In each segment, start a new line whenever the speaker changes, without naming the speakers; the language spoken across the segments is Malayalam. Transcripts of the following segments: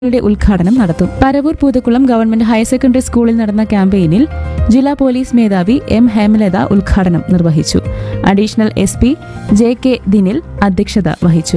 യുടെ ഉദ്ഘാടനം നടത്തും Paravur Poothakkulam government higher secondary സ്കൂളിൽ നടന്ന ക്യാമ്പയിനിൽ ജില്ലാ പോലീസ് മേധാവി എം ഹേമലത ഉദ്ഘാടനം നിർവഹിച്ചു additional S P J K Dinil അധ്യക്ഷത വഹിച്ചു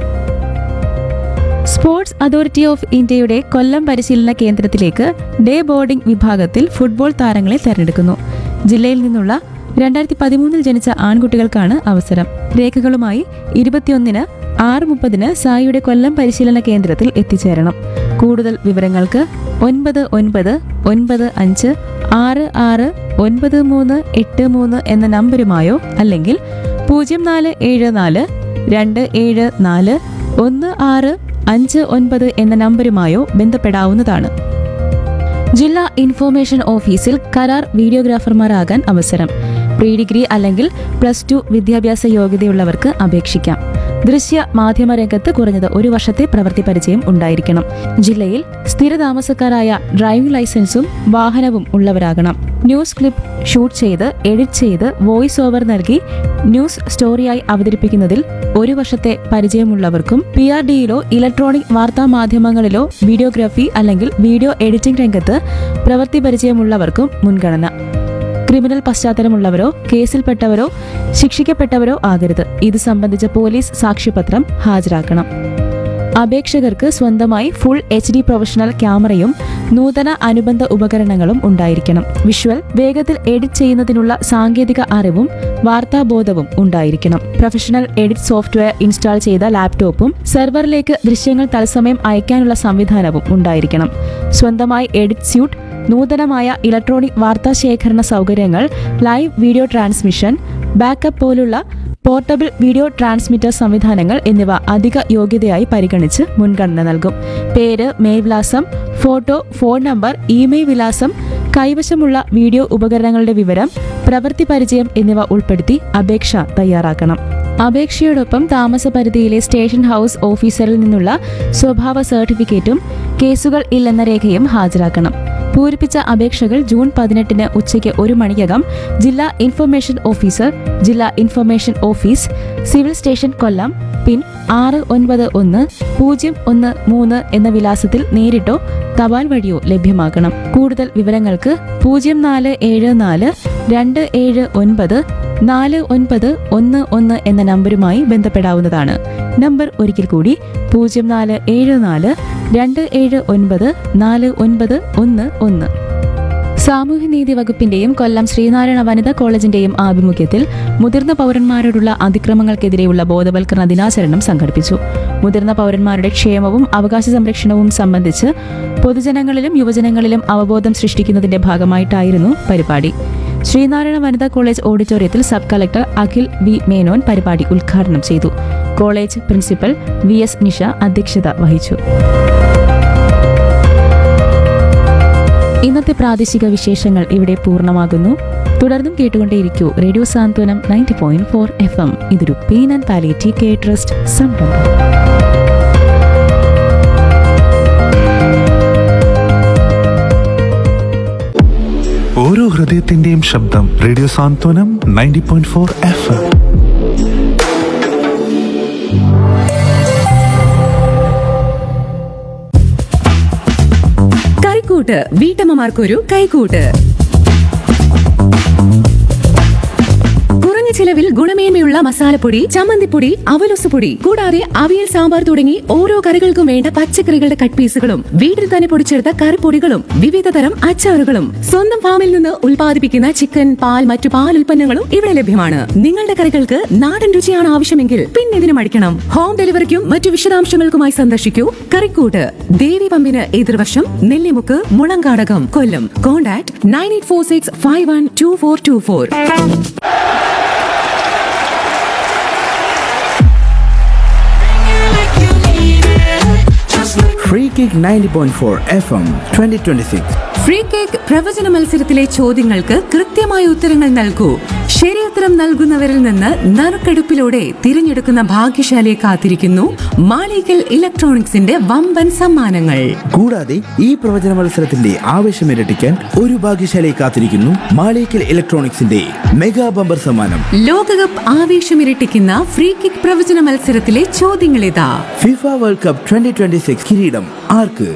സ്പോർട്സ് അതോറിറ്റി ഓഫ് ഇന്ത്യയുടെ കൊല്ലം പരിശീലന കേന്ദ്രത്തിലേക്ക് ഡേ ബോർഡിംഗ് വിഭാഗത്തിൽ ഫുട്ബോൾ താരങ്ങളെ തെരഞ്ഞെടുക്കുന്നു ജില്ലയിൽ നിന്നുള്ള രണ്ടായിരത്തി പതിമൂന്നിൽ ജനിച്ച ആൺകുട്ടികൾക്കാണ് അവസരം രേഖകളുമായി ഇരുപത്തിയൊന്നിന് ആറ് മുപ്പതിന് സായിയുടെ കൊല്ലം പരിശീലന കേന്ദ്രത്തിൽ എത്തിച്ചേരണം കൂടുതൽ വിവരങ്ങൾക്ക് ഒൻപത് ഒൻപത് ഒൻപത് അഞ്ച് ആറ് ആറ് ഒൻപത് മൂന്ന് എട്ട് മൂന്ന് എന്ന നമ്പരുമായോ അല്ലെങ്കിൽ പൂജ്യം നാല് ഏഴ് നാല് രണ്ട് ഏഴ് നാല് ഒന്ന് ആറ് അഞ്ച് ഒൻപത് എന്ന നമ്പരുമായോ ബന്ധപ്പെടാവുന്നതാണ് ജില്ലാ ഇൻഫോർമേഷൻ ഓഫീസിൽ കരാർ വീഡിയോഗ്രാഫർമാരാകാൻ അവസരം പ്രീ ഡിഗ്രി അല്ലെങ്കിൽ പ്ലസ് ടു വിദ്യാഭ്യാസ യോഗ്യതയുള്ളവർക്ക് അപേക്ഷിക്കാം ദൃശ്യ മാധ്യമ രംഗത്ത് കുറഞ്ഞത് ഒരു വർഷത്തെ പ്രവൃത്തി പരിചയം ഉണ്ടായിരിക്കണം ജില്ലയിൽ സ്ഥിരതാമസക്കാരായ ഡ്രൈവിംഗ് ലൈസൻസും വാഹനവും ഉള്ളവരാകണം ന്യൂസ് ക്ലിപ്പ് ഷൂട്ട് ചെയ്ത് എഡിറ്റ് ചെയ്ത് വോയിസ് ഓവർ നൽകി ന്യൂസ് സ്റ്റോറിയായി അവതരിപ്പിക്കുന്നതിൽ ഒരു വർഷത്തെ പരിചയമുള്ളവർക്കും പി ആർ ഡിയിലോ ഇലക്ട്രോണിക് വാർത്താ മാധ്യമങ്ങളിലോ വീഡിയോഗ്രാഫി അല്ലെങ്കിൽ വീഡിയോ എഡിറ്റിംഗ് രംഗത്ത് പ്രവൃത്തി പരിചയമുള്ളവർക്കും മുൻഗണന ക്രിമിനൽ പശ്ചാത്തലമുള്ളവരോ കേസിൽപ്പെട്ടവരോ ശിക്ഷിക്കപ്പെട്ടവരോ ആകരുത് ഇത് സംബന്ധിച്ച പോലീസ് സാക്ഷ്യപത്രം ഹാജരാക്കണം അപേക്ഷകർക്ക് സ്വന്തമായി ഫുൾ എച്ച് ഡി പ്രൊഫഷണൽ ക്യാമറയും നൂതന അനുബന്ധ ഉപകരണങ്ങളും ഉണ്ടായിരിക്കണം വിഷ്വൽ വേഗത്തിൽ എഡിറ്റ് ചെയ്യുന്നതിനുള്ള സാങ്കേതിക അറിവും വാർത്താബോധവും ഉണ്ടായിരിക്കണം പ്രൊഫഷണൽ എഡിറ്റ് സോഫ്റ്റ്വെയർ ഇൻസ്റ്റാൾ ചെയ്ത ലാപ്ടോപ്പും സെർവറിലേക്ക് ദൃശ്യങ്ങൾ തത്സമയം അയക്കാനുള്ള സംവിധാനവും ഉണ്ടായിരിക്കണം സ്വന്തമായി എഡിറ്റ് സ്യൂട്ട് നൂതനമായ ഇലക്ട്രോണിക് വാർത്താശേഖരണ സൗകര്യങ്ങൾ ലൈവ് വീഡിയോ ട്രാൻസ്മിഷൻ ബാക്കപ്പ് പോലുള്ള പോർട്ടബിൾ വീഡിയോ ട്രാൻസ്മിറ്റർ സംവിധാനങ്ങൾ എന്നിവ അധിക യോഗ്യതയായി പരിഗണിച്ച് മുൻഗണന നൽകും പേര് മേൽവിലാസം ഫോട്ടോ ഫോൺ നമ്പർ ഇമെയിൽ വിലാസം കൈവശമുള്ള വീഡിയോ ഉപകരണങ്ങളുടെ വിവരം പ്രവൃത്തി പരിചയം എന്നിവ ഉൾപ്പെടുത്തി അപേക്ഷ തയ്യാറാക്കണം അപേക്ഷയോടൊപ്പം താമസപരിധിയിലെ സ്റ്റേഷൻ ഹൗസ് ഓഫീസറിൽ നിന്നുള്ള സ്വഭാവ സർട്ടിഫിക്കറ്റും കേസുകൾ ഇല്ലെന്ന രേഖയും ഹാജരാക്കണം പൂരിപ്പിച്ച അപേക്ഷകൾ ജൂൺ പതിനെട്ടിന് ഉച്ചയ്ക്ക് ഒരു മണിക്കകം ജില്ലാ ഇൻഫർമേഷൻ ഓഫീസർ ജില്ലാ information office civil station Kollam pin ആറ് ഒൻപത് ഒന്ന് പൂജ്യം ഒന്ന് മൂന്ന് എന്ന വിലാസത്തിൽ നേരിട്ടോ തപാൽ വഴിയോ ലഭ്യമാക്കണം കൂടുതൽ വിവരങ്ങൾക്ക് പൂജ്യം നാല് ഏഴ് നാല് രണ്ട് ഏഴ് ഒൻപത് നാല് ഒൻപത് ഒന്ന് ഒന്ന് എന്ന നമ്പരുമായി ബന്ധപ്പെടാവുന്നതാണ് നമ്പർ ഒരിക്കൽ കൂടി പൂജ്യം നാല് ഏഴ് നാല് രണ്ട് ഏഴ് ഒൻപത് നാല് ഒൻപത് ഒന്ന് ഒന്ന് സാമൂഹ്യനീതി വകുപ്പിന്റെയും കൊല്ലം ശ്രീനാരായണ വനിതാ കോളേജിന്റെയും ആഭിമുഖ്യത്തിൽ മുതിർന്ന പൗരന്മാരോടുള്ള അതിക്രമങ്ങൾക്കെതിരെയുള്ള ബോധവൽക്കരണ ദിനാചരണം സംഘടിപ്പിച്ചു മുതിർന്ന പൗരന്മാരുടെ ക്ഷേമവും അവകാശ സംരക്ഷണവും സംബന്ധിച്ച് പൊതുജനങ്ങളിലും യുവജനങ്ങളിലും അവബോധം സൃഷ്ടിക്കുന്നതിന്റെ ഭാഗമായിട്ടായിരുന്നു പരിപാടി ശ്രീനാരായണ വനിതാ കോളേജ് ഓഡിറ്റോറിയത്തിൽ sub collector Akhil V Menon പരിപാടി ഉദ്ഘാടനം ചെയ്തു college principal V S Nisha അധ്യക്ഷത വഹിച്ചു ഇന്നത്തെ പ്രാദേശിക വിശേഷങ്ങൾ ഇവിടെ പൂർണ്ണമാകുന്നു തുടർന്നും കേട്ടുകൊണ്ടേയിരിക്കൂ radio Santhwanam ninety point four F M ഇതൊരു pain and palliative care trust സംരംഭം
ഓരോ ഹൃദയത്തിന്റെയും ശബ്ദം radio Santhwanam ninety point four F M
കൈക്കൂട്ട് വീട്ടമ്മമാർക്കൊരു കൈക്കൂട്ട് കുറഞ്ഞ ചിലവിൽ ഗുണമേന്മയുള്ള മസാലപ്പൊടി ചമ്മന്തിപ്പൊടി അവലൊസുപൊടി കൂടാതെ അവിയൽ സാമ്പാർ തുടങ്ങി ഓരോ കറികൾക്കും വേണ്ട പച്ചക്കറികളുടെ കട്ട് പീസുകളും വീട്ടിൽ തന്നെ പൊടിച്ചെടുത്ത കറിപ്പൊടികളും വിവിധ തരം അച്ചാറുകളും സ്വന്തം ഫാമിൽ നിന്ന് ഉൽപ്പാദിപ്പിക്കുന്ന ചിക്കൻ പാൽ മറ്റു പാൽ ഉൽപ്പന്നങ്ങളും ഇവിടെ ലഭ്യമാണ് നിങ്ങളുടെ കറികൾക്ക് നാടൻ രുചിയാണ് ആവശ്യമെങ്കിൽ പിന്നെ ഇതിന് മടിക്കണം ഹോം ഡെലിവറിക്കും മറ്റു വിശദാംശങ്ങൾക്കുമായി സന്ദർശിക്കൂ കറിക്കൂട്ട് ദേവി പമ്പിന് എതിർവശം Nellimukku Mulankadakam Kollam contact nine eight four six five one two four two four
Free Kick 90.4 FM 2026.
Free kick പ്രവചന മത്സരത്തിലെ ചോദ്യങ്ങൾക്ക് കൃത്യമായ ഉത്തരങ്ങൾ നൽകൂ ശരിയുത്തരം നൽകുന്നവരിൽ നിന്ന് നറുക്കെടുപ്പിലൂടെ തിരഞ്ഞെടുക്കുന്ന ഭാഗ്യശാലിയെ കാത്തിരിക്കുന്നു മാളികൽ ഇലക്ട്രോണിക്സിന്റെ വമ്പൻ സമ്മാനങ്ങൾ
കൂടാതെ ഈ പ്രവചന മത്സരത്തിന്റെ ആവേശം ഇരട്ടിക്കാൻ ഒരു ഭാഗ്യശാലയെ കാത്തിരിക്കുന്നു മാളിക്കൽ ഇലക്ട്രോണിക്സിന്റെ മെഗാ ബമ്പർ സമ്മാനം
ലോകകപ്പ് ആവേശമിരട്ടിക്കുന്ന ഫ്രീ കിക്ക് പ്രവചന മത്സരത്തിലെ ചോദ്യങ്ങളിതാ
ഫിഫ വേൾഡ് കപ്പ് 2026 കിരീടം ആർക്ക്